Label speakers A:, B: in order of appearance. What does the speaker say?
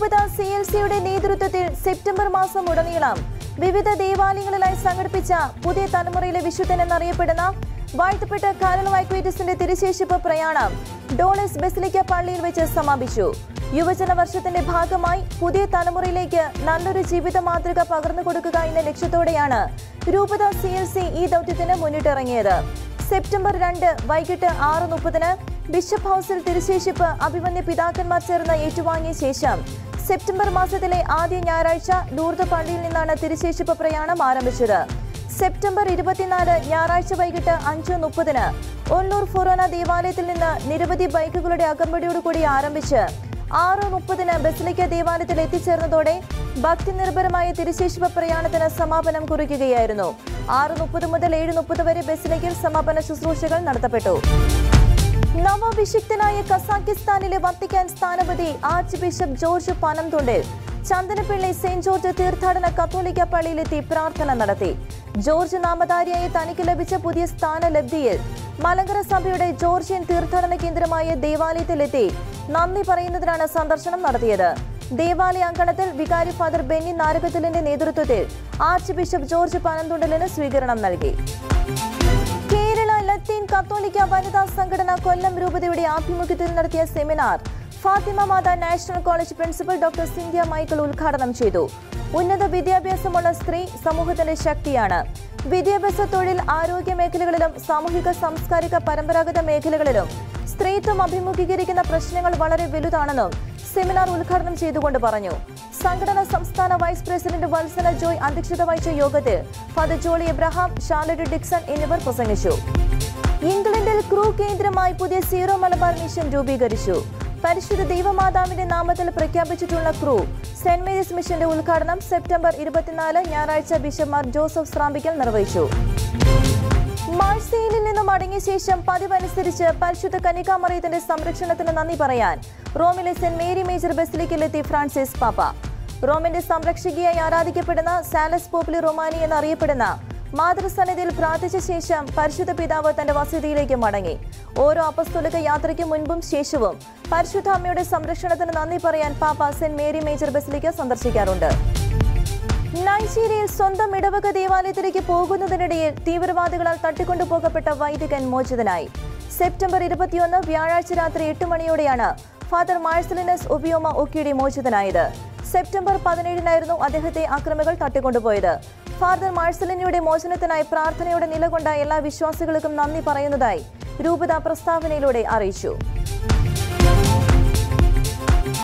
A: രൂപത C L സിയുടെ നേതൃത്വത്തിൽ സെപ്റ്റംബർ മാസം ഉടനീളം വിവിധ ദേവാലയങ്ങളിലായി സംഘടിപ്പിച്ച പുതിയ തലമുറയിലെ വിശുദ്ധൻ എന്നറിയപ്പെടുന്ന വാഴ്ത്തപ്പെട്ട കാരൽ വൈക്വേറ്റസിന്റെ തിരുശേഷിപ്പ് പ്രയാണം ഡോളസ് ബെസിലിക്ക പള്ളിയിൽ വെച്ച് സമാപിച്ചു യുവജന വർഷത്തിന്റെ ഭാഗമായി പുതിയ തലമുറയിലേക്ക് നല്ലൊരു ജീവിത മാതൃക പകർന്നു കൊടുക്കുക എന്ന ലക്ഷ്യത്തോടെയാണ് രൂപത സി എൽ സി ഈ ദൗത്യത്തിന് മുന്നിട്ടിറങ്ങിയത് സെപ്റ്റംബർ രണ്ട് വൈകിട്ട് ആറ് മുപ്പതിന് ബിഷപ്പ് ഹൌസിൽ തിരുശേഷിപ്പ് അഭിമന്യ പിതാക്കന്മാർ ചേർന്ന് ഏറ്റുവാങ്ങിയ ശേഷം സെപ്റ്റംബർ മാസത്തിലെ ആദ്യ ഞായറാഴ്ച ലൂർദ് പള്ളിയിൽ നിന്നാണ് തിരുശേഷിപ്പ് പ്രയാണം ആരംഭിച്ചത് സെപ്റ്റംബർ ഇരുപത്തിനാല് ഞായറാഴ്ച വൈകിട്ട് അഞ്ച് മുപ്പതിന് ഒല്ലൂർ ഫൊറോന ദേവാലയത്തിൽ നിന്ന് നിരവധി ബൈക്കുകളുടെ അകമ്പടിയോടുകൂടി ആരംഭിച്ച് ആറ് മുപ്പതിന് ബസിലിക്ക ദേവാലയത്തിൽ എത്തിച്ചേർന്നതോടെ ഭക്തി നിർഭരമായ തിരുശേഷിപ്പ പ്രയാണത്തിന് സമാപനം കുറിക്കുകയായിരുന്നു ആറ് മുപ്പത് മുതൽ ഏഴ് മുപ്പത് വരെ ബസിലിക്കയിൽ സമാപന ശുശ്രൂഷകൾ നടത്തപ്പെട്ടു നവവിശുദ്ധനായ കസാക്കിസ്ഥാനിലെ വത്തിക്കാൻ സ്ഥാനപതി archbishop George Panamthondil Chandanapally saint George തീർത്ഥാടന കത്തോലിക്ക പള്ളിയിലെത്തി പ്രാർത്ഥന നടത്തി ജോർജ് നാമധാരിയായ തനിക്ക് ലഭിച്ച പുതിയ സ്ഥാനലബ്ധിയിൽ മലങ്കര സഭയുടെ ജോർജിയൻ തീർത്ഥാടന കേന്ദ്രമായ ദേവാലയത്തിലെത്തി നന്ദി പറയുന്നതിനാണ് സന്ദർശനം നടത്തിയത് ദേവാലയ അങ്കണത്തിൽ വികാരി ഫാദർ ബെന്നി നാരകത്തിലിന്റെ നേതൃത്വത്തിൽ ആർച്ച് ബിഷപ്പ് ജോർജ് പനന്തുണ്ടലിന് സ്വീകരണം നൽകി കേരള ലത്തീൻ കത്തോലിക്ക വനിതാ സംഘടന കൊല്ലം രൂപതയുടെ ആഭിമുഖ്യത്തിൽ നടത്തിയ seminar Fathima Matha national college principal doctor Sindhya Michael ഉദ്ഘാടനം ചെയ്തു ഉന്നത വിദ്യാഭ്യാസമുള്ള സ്ത്രീ സമൂഹത്തിന്റെ ശക്തിയാണ് വിദ്യാഭ്യാസ തൊഴിൽ ആരോഗ്യ മേഖലകളിലും സാമൂഹിക സാംസ്കാരിക പരമ്പരാഗത മേഖലകളിലും സ്ത്രീത്വം അഭിമുഖീകരിക്കുന്ന പ്രശ്നങ്ങൾ വളരെ വലുതാണെന്നും സെമിനാർ ഉദ്ഘാടനം ചെയ്തുകൊണ്ട് പറഞ്ഞു സംഘടന സംസ്ഥാന വൈസ് പ്രസിഡന്റ് വത്സല ജോയ് അധ്യക്ഷത വഹിച്ച യോഗത്തിൽ father Jolly Abraham Charlotte Dixon എന്നിവർ പ്രസംഗിച്ചു ഇംഗ്ലണ്ടിൽ ക്രൂ കേന്ദ്രമായി പുതിയ സീറോ മലബാർ മിഷൻ രൂപീകരിച്ചു പരിശുദ്ധ ദൈവമാതാവിന്റെ നാമത്തിൽ പ്രഖ്യാപിച്ചിട്ടുള്ള ക്രൂ സെന്റ് മേരീസ് മിഷന്റെ ഉദ്ഘാടനം സെപ്റ്റംബർ ഇരുപത്തിനാല് ഞായറാഴ്ച ബിഷപ്പ്മാർ ജോസഫ് സ്രാമ്പിക്കൽ നിർവഹിച്ചു മാഴ്സയിലിൽ നിന്ന് മടങ്ങിയ ശേഷം പതിവനുസരിച്ച് പരിശുദ്ധ കനികാമറിയത്തിന്റെ സംരക്ഷണത്തിന് നന്ദി പറയാൻ റോമിലെ സെന്റ് മേരി മേജർ ബസിലിക്കയിലെത്തി ഫ്രാൻസിസ് പാപ്പ റോമിന്റെ സംരക്ഷകയായി ആരാധിക്കപ്പെടുന്ന സാലസ് പോപ്പുലി റൊമാനി എന്നറിയപ്പെടുന്ന മാതൃസന്നിധിയിൽ പ്രാർത്ഥിച്ച ശേഷം പരിശുദ്ധ പിതാവ് തന്റെ വസതിയിലേക്ക് മടങ്ങി ഓരോ അപസ്തോലിക യാത്രയ്ക്ക് മുൻപും ശേഷവും പരിശുദ്ധ അമ്മയുടെ സംരക്ഷണത്തിന് നന്ദി പറയാൻ പാപ്പ സെന്റ് മേരി മേജർ ബസിലിക്ക സന്ദർശിക്കാറുണ്ട് നൈജീരിയയിൽ സ്വന്തം ഇടവക ദേവാലയത്തിലേക്ക് പോകുന്നതിനിടയിൽ തീവ്രവാദികളാൽ തട്ടിക്കൊണ്ടുപോകപ്പെട്ട വൈദികൻ മോചിതനായി സെപ്റ്റംബർ ഇരുപത്തിയൊന്ന് വ്യാഴാഴ്ച രാത്രി എട്ട് മണിയോടെയാണ് ഫാദർ മാഴ്സലിനസ് ഒബിയോമ ഒക്കിയുടെ മോചിതനായത് സെപ്റ്റംബർ പതിനേഴിനായിരുന്നു അദ്ദേഹത്തെ അക്രമികൾ തട്ടിക്കൊണ്ടുപോയത് ഫാദർ മാഴ്സലിനിയുടെ മോചനത്തിനായി പ്രാർത്ഥനയോടെ നിലകൊണ്ട എല്ലാ വിശ്വാസികൾക്കും നന്ദി പറയുന്നതായി രൂപത പ്രസ്താവനയിലൂടെ അറിയിച്ചു